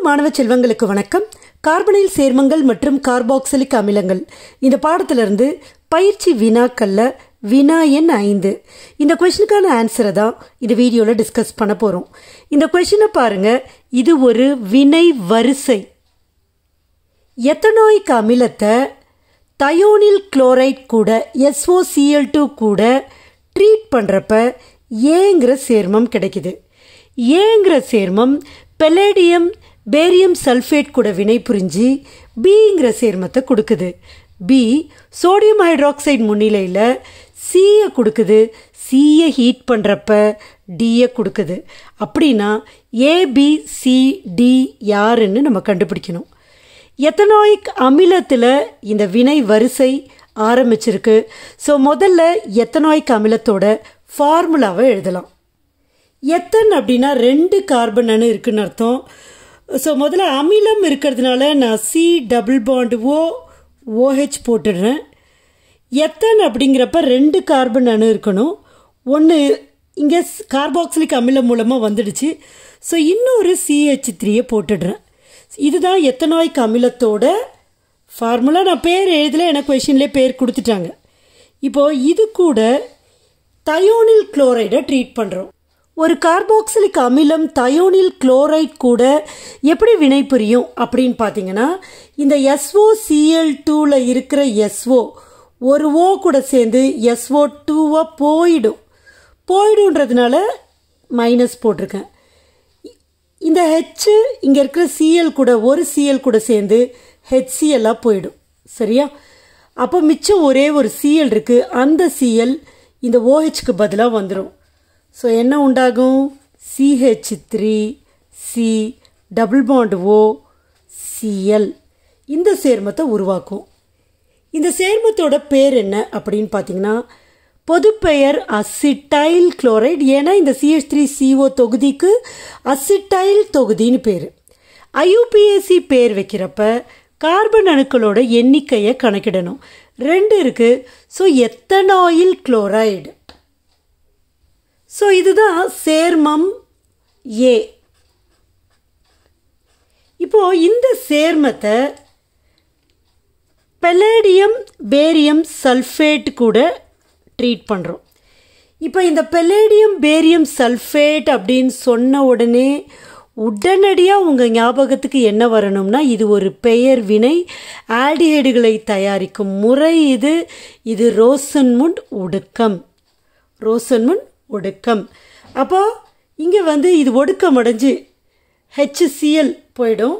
மாணவ செல்வங்களுக்கு வணக்கம் கார்பனைல் சேர்மங்கள் மற்றும் கார்பாக்சிலிக் அமிலங்கள் இந்த பாடத்திலிருந்து பயிற்சி வினாக்கள்ல வினா எண் ஐந்து இந்த கொஷனுக்கான ஆன்சரை தான் இந்த வீடியோவில் டிஸ்கஸ் பண்ண போகிறோம் இந்த கொஷினை பாருங்க இது ஒரு வினை வரிசை எத்தனாயிக் அமிலத்தை தயோனில் குளோரைட் கூட எஸ்ஓசிஎல் டூ கூட ட்ரீட் பண்ணுறப்ப ஏங்கிற சேர்மம் கிடைக்குது ஏங்கிற சேர்மம் பெலேடியம் பேரியம் சல்ஃபேட் கூட வினை புரிஞ்சு பிங்கிற சேர்மத்தை கொடுக்குது பி சோடியம் ஹைட்ராக்சைடு முன்னிலையில் சியை கொடுக்குது சியை ஹீட் பண்ணுறப்ப டியை கொடுக்குது அப்படின்னா ஏபிசிடி யாருன்னு நம்ம கண்டுபிடிக்கணும் எத்தனாயிக் அமிலத்தில் இந்த வினை வரிசை ஆரம்பிச்சிருக்கு ஸோ முதல்ல எத்தனாயிக் அமிலத்தோட ஃபார்முலாவை எழுதலாம் எத்தன் அப்படின்னா ரெண்டு கார்பன் அணு இருக்குன்னு அர்த்தம் ஸோ முதல்ல அமிலம் இருக்கிறதுனால நான் C double bond O OH போட்டுடுறேன் எத்தன் அப்படிங்கிறப்ப ரெண்டு கார்பன் அணு இருக்கணும் ஒன்று இங்கே கார்பாக்சிலிக் அமிலம் மூலமாக வந்துடுச்சு ஸோ இன்னொரு சிஹெச் த்ரீயை போட்டுடுறேன் இதுதான் எத்தனாய்க்கு அமிலத்தோட ஃபார்முலா நான் பேர் எழுதல எனக்கு கொஷின்லேயே பேர் கொடுத்துட்டாங்க இப்போது இது கூட தயோனில் குளோரைடை ட்ரீட் பண்ணுறோம் ஒரு கார்பாக்சிலிக் அமிலம் தயோனில் குளோரைட் கூட எப்படி வினை புரியும் அப்படின்னு பார்த்தீங்கன்னா இந்த எஸ்ஓ சிஎல் டூவில் இருக்கிற எஸ்ஓ ஒரு ஓ கூட சேர்ந்து எஸ்ஓ டூவாக போயிடும் போயிடுன்றதுனால மைனஸ் போட்டிருக்கேன் இந்த ஹெச் இங்கே இருக்கிற சிஎல் கூட ஒரு சிஎல் கூட சேர்ந்து ஹெச்சிஎல்லாக போயிடும் சரியா அப்போ மிச்சம் ஒரே ஒரு சிஎல் இருக்குது அந்த சிஎல் இந்த ஓஹெச்க்கு பதிலாக வந்துடும் ஸோ என்ன உண்டாகும் CH three C double bond O Cl இந்த சேர்மத்தை உருவாக்கும் இந்த சேர்மத்தோட பேர் என்ன அப்படின்னு பார்த்தீங்கன்னா பொதுப்பெயர் அசிட்டைல் குளோரைட் ஏன்னா இந்த சிஹெச் த்ரீ சிஓ தொகுதிக்கு அசிட்டைல் தொகுதின்னு பேர் ஐயூபிஎஸ்சி பேர் வைக்கிறப்ப கார்பன் அணுக்களோட எண்ணிக்கையை கணக்கிடணும் ரெண்டு இருக்கு ஸோ எத்தனாயில் குளோரைடு ஸோ இதுதான் சேர்மம் ஏ இப்போ இந்த சேர்மத்தை பெலேடியம் பேரியம் சல்ஃபேட் கூட ட்ரீட் பண்ணுறோம் இப்போ இந்த பெலேடியம் பேரியம் சல்ஃபேட் அப்படின்னு சொன்ன உடனே உடனடியாக உங்கள் ஞாபகத்துக்கு என்ன வரணும்னா இது ஒரு பெயர் வினை ஆல்டிஹைடுகளை தயாரிக்கும் முறை இது இது ரோசன்முண்ட் ஒடுக்கம் ரோசன்முண்ட் ஒடுக்கம் அப்போ இங்கே வந்து இது ஒடுக்கம் அடைஞ்சு ஹெச்சிஎல் போயிடும்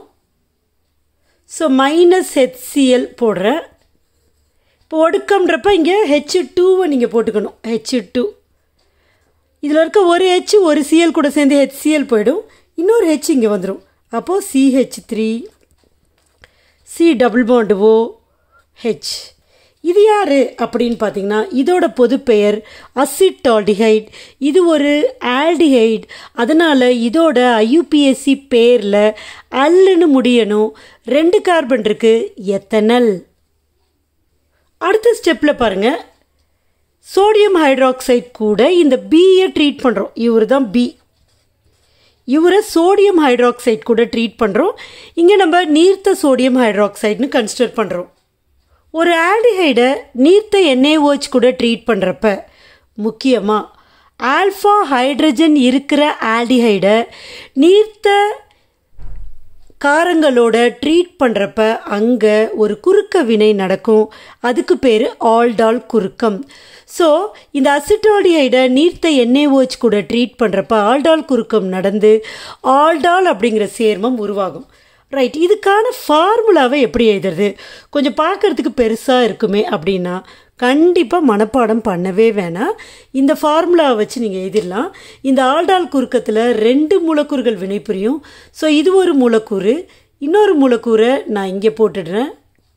ஸோ மைனஸ் ஹெச்சிஎல் போடுறேன் இப்போ ஒடுக்கம்ன்றப்ப இங்கே ஹெச் டூவை நீங்கள் போட்டுக்கணும் ஹெச் டூ இதில் இருக்க ஒரு ஹெச் ஒரு சிஎல் கூட சேர்ந்து ஹெச்சிஎல் போயிடும் இன்னொரு ஹெச் இங்கே வந்துடும் அப்போது CH three C double bond O H இது யார் அப்படின்னு பார்த்தீங்கன்னா இதோட பொதுப்பெயர் அசிட்டால்டிஹைட் இது ஒரு ஆல்டிஹைட் அதனால் இதோட ஐயூபிஎஸ்சி பேரில் அல்லுன்னு முடியணும் ரெண்டு கார்பன் இருக்குது எத்தனல் அடுத்த ஸ்டெப்பில் பாருங்கள் சோடியம் ஹைட்ராக்சைட் கூட இந்த பியை ட்ரீட் பண்ணுறோம் இவர் தான் பி இவரை சோடியம் ஹைட்ராக்சைட் கூட ட்ரீட் பண்ணுறோம் இங்கே நம்ம நீர்த்த சோடியம் ஹைட்ராக்சைட்னு கன்சிடர் பண்ணுறோம் ஒரு ஆல்டிஹைடை நீர்த்த என்ஏஓச் கூட ட்ரீட் பண்ணுறப்ப முக்கியமாக ஆல்ஃபா ஹைட்ரஜன் இருக்கிற ஆல்டிஹைடை நீர்த்த காரங்களோட ட்ரீட் பண்ணுறப்ப அங்கே ஒரு குறுக்க வினை நடக்கும் அதுக்கு பேர் ஆல்டால் குறுக்கம் ஸோ இந்த அசிட்டால்டிஹைடை நீர்த்த என்ஏஓச் கூட ட்ரீட் பண்ணுறப்ப ஆல்டால் குறுக்கம் நடந்து ஆல்டால் அப்படிங்கிற சேர்மம் உருவாகும் ரைட் இதுக்கான ஃபார்முலாவை எப்படி எழுதுறது கொஞ்சம் பார்க்குறதுக்கு பெருசாக இருக்குமே அப்படின்னா கண்டிப்பாக மனப்பாடம் பண்ணவே வேணாம் இந்த ஃபார்முலாவை வச்சு நீங்கள் எழுதிடலாம் இந்த ஆல்டால் குறுக்கத்தில் ரெண்டு மூலக்கூறுகள் வினைபுரியும் ஸோ இது ஒரு மூலக்கூறு இன்னொரு மூலக்கூறை நான் இங்கே போட்டுடுறேன்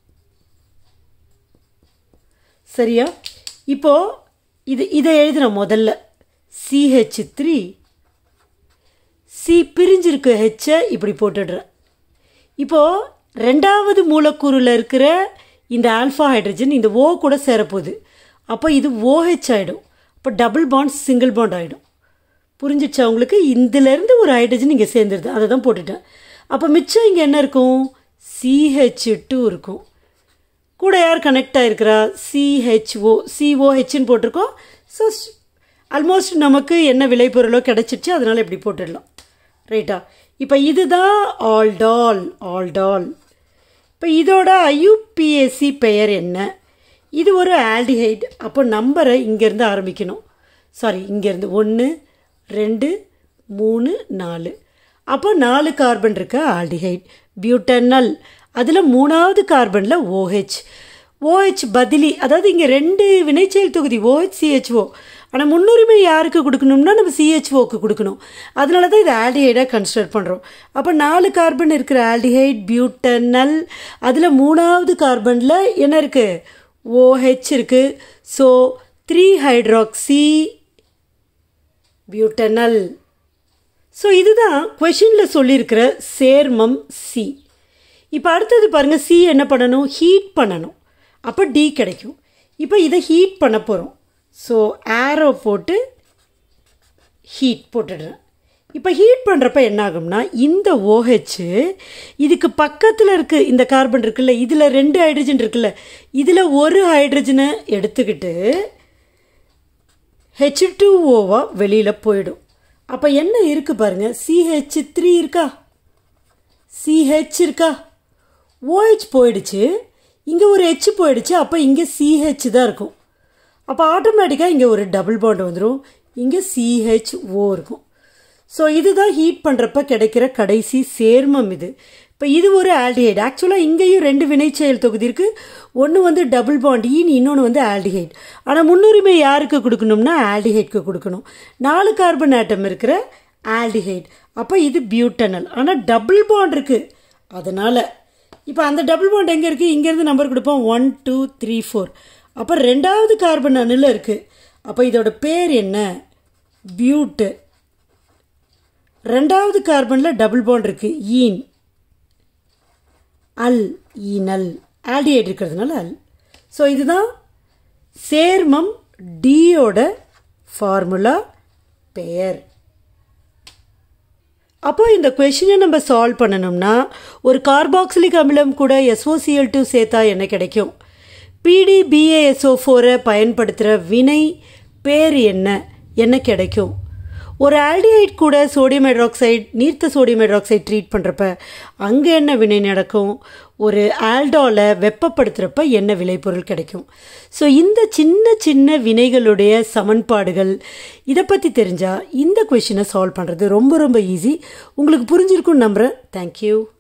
சரியா இப்போது இது இதை எழுதுகிறேன் முதல்ல சிஹெச் த்ரீ சி பிரிஞ்சிருக்கு ஹெச்சை இப்படி போட்டுடுறேன் இப்போது ரெண்டாவது மூலக்கூறில் இருக்கிற இந்த ஆல்ஃபா ஹைட்ரஜன் இந்த ஓ கூட சேரப்போகுது அப்போ இது ஓஹெச் ஆகிடும் அப்போ டபுள் பாண்ட் சிங்கிள் பாண்ட் ஆகிடும் புரிஞ்சிடுச்சா உங்களுக்கு இதுலேருந்து ஒரு ஹைட்ரஜன் இங்கே சேர்ந்துருது அதை தான் போட்டுட்டேன் அப்போ மிச்சம் இங்கே என்ன இருக்கும் சிஹெச் டூ இருக்கும் கூட யார் கனெக்ட் ஆகிருக்கிறா சிஹெச்ஓ சிஓஹெச்னு போட்டிருக்கோம் ஸோ ஆல்மோஸ்ட் நமக்கு என்ன விளைபொருளோ கிடச்சிருச்சு அதனால் இப்படி போட்டுடலாம் ரைட்டா இப்போ இதுதான் ஆல்டால் ஆல்டால் இப்போ இதோட ஐயூபிஎஸ்சி பெயர் என்ன இது ஒரு ஆல்டிஹைட் அப்போ நம்பரை இங்கேருந்து ஆரம்பிக்கணும் சாரி இங்கேருந்து ஒன்று ரெண்டு மூணு நாலு அப்போ நாலு கார்பன் இருக்க ஆல்டிஹைட் பியூட்டனல் அதில் மூணாவது கார்பனில் ஓஹெச் ஓஹெச் பதிலி அதாவது இங்கே ரெண்டு வினைச்செயல் தொகுதி ஓஹெச் சிஹெச்ஓ ஆனால் முன்னுரிமை யாருக்கு கொடுக்கணும்னா நம்ம சிஹெச்ஓக்கு கொடுக்கணும் அதனால தான் இதை ஆல்டிஹைடாக கன்சிடர் பண்ணுறோம் அப்போ நாலு கார்பன் இருக்கிற ஆல்டிஹைட் பியூட்டனல் அதில் மூணாவது கார்பனில் என்ன இருக்குது ஓஹெச் இருக்குது so three hydroxy butanal so இதுதான் கொஷினில் சொல்லியிருக்கிற சேர்மம் சி இப்போ அடுத்தது பாருங்கள் சி என்ன பண்ணணும் ஹீட் பண்ணணும் அப்போ டி கிடைக்கும் இப்போ இதை ஹீட் பண்ண போகிறோம் ஸோ ஆரோ போட்டு ஹீட் போட்டுடுறேன் இப்போ ஹீட் பண்ணுறப்ப என்ன ஆகும்னா இந்த OH இதுக்கு பக்கத்தில் இருக்க இந்த கார்பன் இருக்குல்ல இதில் ரெண்டு ஹைட்ரஜன் இருக்குல்ல இதில் ஒரு ஹைட்ரஜனை எடுத்துக்கிட்டு ஹெச் டூ ஓவா வெளியில் போயிடும் அப்போ என்ன இருக்குது பாருங்கள் சிஹெச் த்ரீ இருக்கா சிஹெச் இருக்கா ஓஹெச் போயிடுச்சு இங்கே ஒரு ஹெச் போயிடுச்சு அப்போ இங்கே சிஹெச் தான் இருக்கும் அப்போ ஆட்டோமேட்டிக்காக இங்கே ஒரு டபுள் பாண்ட் வந்துடும் இங்கே சிஹெச் ஓ இருக்கும் ஸோ இதுதான் ஹீட் பண்ணுறப்ப கிடைக்கிற கடைசி சேர்மம் இது இப்போ இது ஒரு ஆல்டிஹைட் ஆக்சுவலாக இங்கேயும் ரெண்டு வினைச்செயல் தொகுதி இருக்குது ஒன்று வந்து டபுள் பாண்ட் ஈன் இன்னொன்று வந்து ஆல்டிஹைட் ஆனால் முன்னுரிமை யாருக்கு கொடுக்கணும்னா ஆல்டிஹைட்க்கு கொடுக்கணும் நாலு கார்பன் ஆட்டம் இருக்கிற ஆல்டிஹைட் அப்போ இது பியூட்டனல் ஆனால் டபுள் பாண்ட் இருக்குது அதனால் இப்போ அந்த டபுள் பாண்ட் எங்கே இருக்குது இங்கேருந்து நம்பர் கொடுப்போம் ஒன் டூ த்ரீ ஃபோர் அப்போ ரெண்டாவது கார்பன் அணுல இருக்குது அப்போ இதோட பேர் என்ன பியூட்டு ரெண்டாவது கார்பனில் டபுள் பாண்ட் இருக்குது ஈன் அல் ஈனல் ஆல்டிஹைட் இருக்கிறதுனால அல் ஸோ இதுதான் சேர்மம் டியோட ஃபார்முலா பெயர் அப்போ இந்த கொஷினை நம்ம சால்வ் பண்ணணும்னா ஒரு கார்பாக்சிலிக் அமிலம் கூட எஸ்ஓசிஎல் டூ சேர்த்தா என்ன கிடைக்கும் பிடிபிஏஎஸ்ஓ ஃபோரை பயன்படுத்துகிற வினை பேர் என்ன என்ன கிடைக்கும் ஒரு ஆல்டிஹைட் கூட சோடியம் ஹைட்ராக்சைடு நீர்த்த சோடியம் ஹைட்ராக்சைடு ட்ரீட் பண்ணுறப்ப அங்கே என்ன வினை நடக்கும் ஒரு ஆல்டாலை வெப்பப்படுத்துகிறப்ப என்ன விளைபொருள் கிடைக்கும் ஸோ இந்த சின்ன சின்ன வினைகளுடைய சமன்பாடுகள் இதை பற்றி தெரிஞ்சால் இந்த கொஷினை சால்வ் பண்ணுறது ரொம்ப ரொம்ப ஈஸி உங்களுக்கு புரிஞ்சிருக்கும்னு நம்புகிறேன் தேங்க்யூ